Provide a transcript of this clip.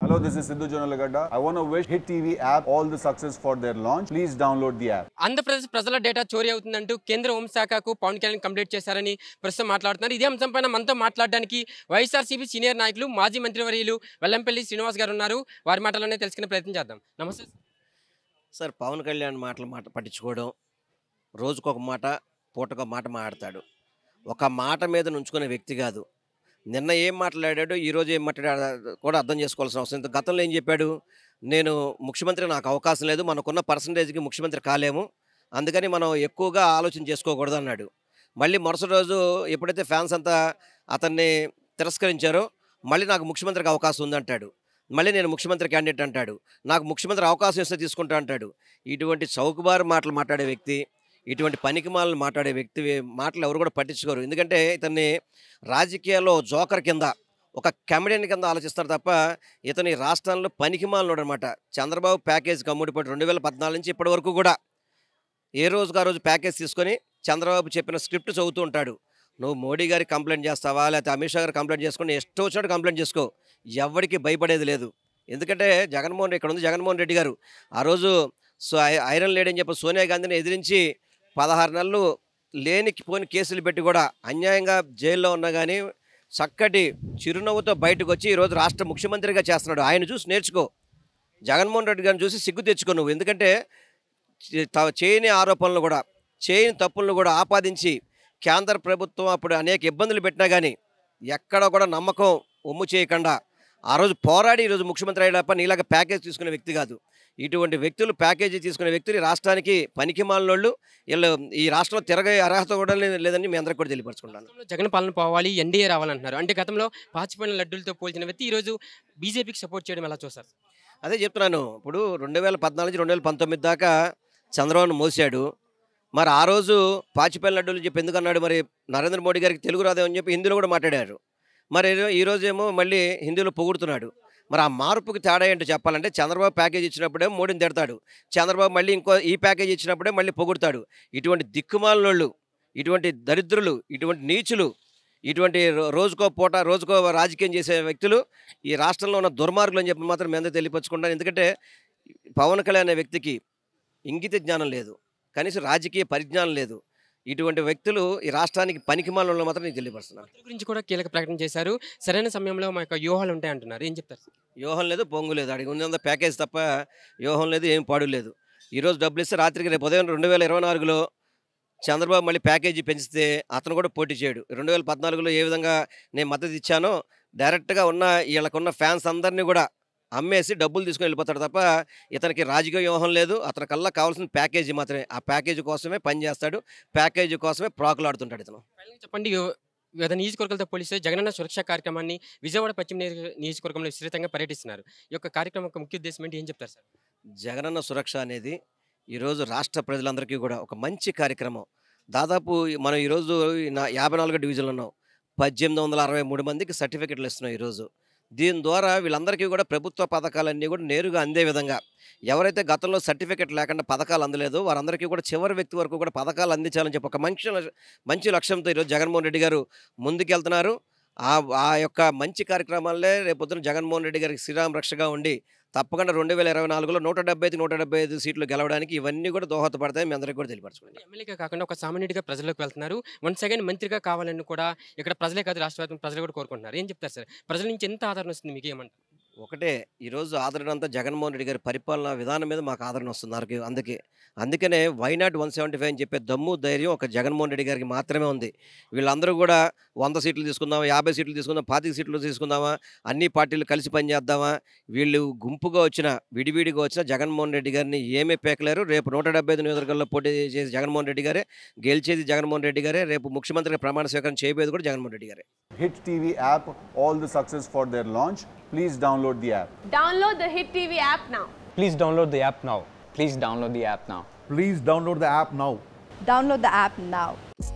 Hello, this is Sidhu Jonalagada. I want to wish Hit TV app all the success for their launch. Please download the app. Andhra Pradesh ప్రజల data చోరీ అవుతుందంటూ కేంద్ర హోంశాఖకు Pawan Kalyan complete చేశారని ప్రస్తుతం మాట్లాడుతున్నారు ఇదే అంశంపైన మనతో మాట్లాడడానికి వైఎస్ఆర్సీపీ సీనియర్ నాయకులు మాజీ మంత్రివర్యులు వెల్లంపల్లి శ్రీనివాస్ గారు ఉన్నారు వారి మాటలోనే తెలుసుకునే ప్రయత్నం చేద్దాం నమస్తే సార్. సార్ పవన్ కళ్యాణ్ మాటలు మాట పట్టించుకోవడం రోజుకొక మాట పూటకొక మాట మాట్లాడతాడు ఒక మాట మీద నుంచుకునే వ్యక్తి కాదు నిన్న ఏం మాట్లాడాడో ఈరోజు ఏం మాట్లాడాడో కూడా అర్థం చేసుకోవాల్సిన అవసరం లేదు. గతంలో ఏం చెప్పాడు నేను ముఖ్యమంత్రి నాకు అవకాశం లేదు మనకున్న పర్సంటేజ్కి ముఖ్యమంత్రి కాలేము అందుకని మనం ఎక్కువగా ఆలోచన చేసుకోకూడదు అన్నాడు మళ్ళీ మరుసటి రోజు ఎప్పుడైతే ఫ్యాన్స్ అంతా అతన్ని తిరస్కరించారో మళ్ళీ నాకు ముఖ్యమంత్రికి అవకాశం ఉందంటాడు మళ్ళీ నేను ముఖ్యమంత్రి క్యాండిడేట్ అంటాడు నాకు ముఖ్యమంత్రి అవకాశం ఇస్తే తీసుకుంటా అంటాడు ఇటువంటి చౌకబారు మాటలు మాట్లాడే వ్యక్తి ఇటువంటి పనికిమాలను మాట్లాడే వ్యక్తి మాటలు ఎవరు కూడా పట్టించుకోరు ఎందుకంటే ఇతన్ని రాజకీయాల్లో జోకర్ కింద ఒక కమెడియన్ కింద ఆలోచిస్తారు తప్ప ఇతని రాష్ట్రంలో పనికిమాలను అనమాట చంద్రబాబు ప్యాకేజ్ కమ్ముడిపోయి రెండు వేల పద్నాలుగు నుంచి ఇప్పటి వరకు కూడా ఏ రోజుకు ఆ రోజు ప్యాకేజ్ తీసుకొని చంద్రబాబు చెప్పిన స్క్రిప్ట్ చదువుతూ ఉంటాడు నువ్వు మోడీ గారికి కంప్లైంట్ చేస్తావా లేకపోతే అమిత్ షా గారు కంప్లైంట్ చేసుకుని ఎష్టో వచ్చినట్టు కంప్లైంట్ చేసుకో ఎవరికి భయపడేది లేదు ఎందుకంటే జగన్మోహన్ రెడ్డి ఇక్కడ ఉంది జగన్మోహన్ రెడ్డి గారు ఆ రోజు సో ఐ- ఐరన్ లేడీ అని చెప్పి సోనియా గాంధీని ఎదిరించి పదహారు నెలలు లేని పోని కేసులు పెట్టి కూడా అన్యాయంగా జైల్లో ఉన్నా కానీ చక్కటి చిరునవ్వుతో బయటకు వచ్చి ఈరోజు రాష్ట్ర ముఖ్యమంత్రిగా చేస్తున్నాడు ఆయన చూసి నేర్చుకో జగన్మోహన్ రెడ్డి గారిని చూసి సిగ్గు తెచ్చుకో నువ్వు ఎందుకంటే చే- త- చేయని ఆరోపణలు కూడా చేయని తప్పులను కూడా ఆపాదించి కేంద్ర ప్రభుత్వం అప్పుడు అనేక ఇబ్బందులు పెట్టినా కానీ ఎక్కడ కూడా నమ్మకం ఒమ్ము చేయకుండా ఆ రోజు పోరాడి ఈరోజు ముఖ్యమంత్రి అయ్యేటప్ప నీలాగా ప్యాకేజ్ తీసుకునే వ్యక్తి కాదు ఇటువంటి వ్యక్తులు ప్యాకేజీ తీసుకునే వ్యక్తులు ఈ రాష్ట్రానికి పనికిమాలినోళ్ళు వీళ్ళు ఈ రాష్ట్రంలో తిరగే అర్హత కూడా లే- లేదని మీ అందరికీ కూడా తెలియపరచుకుంటాను గతంలో జగన్ పాలన పోవాలి ఎన్డీఏ రావాలంటున్నారు అంటే గతంలో పాచిపోయిన లడ్డూలతో పోల్చిన వ్యక్తి ఈరోజు బీజేపీకి సపోర్ట్ చేయడం ఎలా చూస్తారు అదే చెప్తున్నాను ఇప్పుడు రెండు వేల పద్నాలుగు నుంచి రెండు వేల పంతొమ్మిది దాకా చంద్రబాబు మోసాడు మరి ఆ రోజు పాచిపల్లి లడ్డూలు చెప్పి ఎందుకు అన్నాడు మరి నరేంద్ర మోడీ గారికి తెలుగు రాదేమని చెప్పి హిందీలో కూడా మాట్లాడారు మరి ఈ రోజేమో మళ్ళీ హిందీలో పొగుడుతున్నాడు మరి ఆ మార్పుకి తేడా ఏంటో చెప్పాలంటే చంద్రబాబు ప్యాకేజ్ ఇచ్చినప్పుడే మోడీని తిడతాడు చంద్రబాబు మళ్ళీ ఇంకో ఈ ప్యాకేజ్ ఇచ్చినప్పుడే మళ్ళీ పొగుడుతాడు ఇటువంటి దిక్కుమాలినోళ్ళు ఇటువంటి దరిద్రులు ఇటువంటి నీచులు ఇటువంటి రో- రోజుకో పూట రోజుకో రాజకీయం చేసే వ్యక్తులు ఈ రాష్ట్రంలో ఉన్న దుర్మార్గులు అని చెప్పి మాత్రం మీ అందరూ తెలియపరచుకుంటాను ఎందుకంటే పవన్ కళ్యాణ్ అనే వ్యక్తికి ఇంగిత జ్ఞానం లేదు కనీసం రాజకీయ పరిజ్ఞానం లేదు ఇటువంటి వ్యక్తులు ఈ రాష్ట్రానికి పనికిమాలలో మాత్రం నేను తెలియపరుస్తున్నాను మంత్రుల గురించి కూడా కీలక ప్రకటన చేశారు సరైన సమయంలో మా యొక్క వ్యూహాలు ఉంటాయి అంటున్నారు ఏం చెప్తారు సార్? వ్యూహం లేదు పొంగు లేదు అడిగి ఉన్నంత ప్యాకేజ్ తప్ప వ్యూహం లేదు ఏం పాడు లేదు ఈరోజు డబ్బులు ఇస్తే రాత్రికి రేపు ఉదయం రెండు వేల ఇరవై నాలుగులో చంద్రబాబు మళ్ళీ ప్యాకేజీ పెంచితే అతను కూడా పోటీ చేయడు రెండు వేల పద్నాలుగులో ఏ విధంగా నేను మద్దతు ఇచ్చానో డైరెక్ట్గా ఉన్న వీళ్ళకున్న ఫ్యాన్స్ అందరినీ కూడా అమ్మేసి డబ్బులు తీసుకొని వెళ్ళిపోతాడు తప్ప ఇతనికి రాజకీయ వ్యూహం లేదు అతని కల్లా కావాల్సిన ప్యాకేజీ మాత్రమే ఆ ప్యాకేజీ కోసమే పనిచేస్తాడు ప్యాకేజీ కోసమే ప్రాకులాడుతుంటాడు ఇతను ఫైనల్గా చెప్పండి యో- వివిధ నియోజకవర్గాలతో పోలిస్తే జగనన్న సురక్ష కార్యక్రమాన్ని విజయవాడ పశ్చిమ నియోజక- నియోజకవర్గంలో విస్తృతంగా పర్యటిస్తున్నారు ఈ యొక్క కార్యక్రమం యొక్క ముఖ్య ఉద్దేశం ఏంటి ఏం చెప్తారు సార్ జగనన్న సురక్ష అనేది ఈరోజు రాష్ట్ర ప్రజలందరికీ కూడా ఒక మంచి కార్యక్రమం దాదాపు మనం ఈరోజు ఈ నా యాభై నాలుగు డివిజన్లు ఉన్నాం పద్దెనిమిది వందల అరవై మూడు మందికి సర్టిఫికెట్లు ఇస్తున్నాం ఈరోజు దీని ద్వారా వీళ్ళందరికీ కూడా ప్రభుత్వ పథకాలన్నీ కూడా నేరుగా అందే విధంగా ఎవరైతే గతంలో సర్టిఫికెట్ లేకుండా పథకాలు అందలేదో వారందరికీ కూడా చివరి వ్యక్తి వరకు కూడా పథకాలు అందించాలని చెప్పి ఒక మంచి లక్ష- మంచి లక్ష్యంతో ఈరోజు జగన్మోహన్ రెడ్డి గారు ముందుకెళ్తున్నారు ఆ ఆ యొక్క మంచి కార్యక్రమాలే రేపొద్దున జగన్మోహన్ రెడ్డి గారికి శ్రీరామ రక్షగా ఉండి తప్పకుండా రెండు వేల ఇరవై నాలుగులో నూట డెబ్బై ఐదు నూట డెబ్బై ఐదు సీట్లు గెలవడానికి ఇవన్నీ కూడా దోహదపడతాయి మీ అందరికీ కూడా తెలియపరచుకోండి ఎమ్మెల్యేగా కాకుండా ఒక సామాన్యుడిగా ప్రజల్లోకి వెళ్తున్నారు వన్ సెకండ్ మంత్రిగా కావాలని కూడా ఇక్కడ ప్రజలే కాదు రాష్ట్ర వ్యాప్తంగా ప్రజలు కూడా కోరుకుంటున్నారు ఏం చెప్తారు సార్ ప్రజల నుంచి ఎంత ఆదరణ వస్తుంది మీకు ఏమంటారు ఒకటే ఈరోజు ఆదరణ అంతా జగన్మోహన్ రెడ్డి గారి పరిపాలన విధానం మీద మాకు ఆదరణ వస్తుంది అందరికీ అందుకే అందుకనే వైనాట్ వన్ సెవెంటీ ఫైవ్ అని చెప్పే దమ్ము ధైర్యం ఒక జగన్మోహన్ రెడ్డి గారికి మాత్రమే ఉంది వీళ్ళందరూ కూడా వంద సీట్లు తీసుకుందామా యాభై సీట్లు తీసుకుందాం పాతిక సీట్లు తీసుకుందామా అన్ని పార్టీలు కలిసి పనిచేద్దామా వీళ్ళు గుంపుగా వచ్చిన విడివిడిగా వచ్చిన జగన్మోహన్ రెడ్డి గారిని ఏమీ పేకలేరు రేపు నూట డెబ్బై ఐదు నియోజకవర్గాల్లో పోటీ చేసి జగన్మోహన్ రెడ్డి గారే గెలిచేది జగన్మోహన్ రెడ్డి గారే రేపు ముఖ్యమంత్రిగా ప్రమాణ స్వీకారం చేయబోయేది కూడా జగన్మోహన్ రెడ్డి గారే Hit TV app all the success for their launch. Please download the app. Download the Hit TV app now. Please download the app now. Please download the app now. Please download the app now. Download the app now.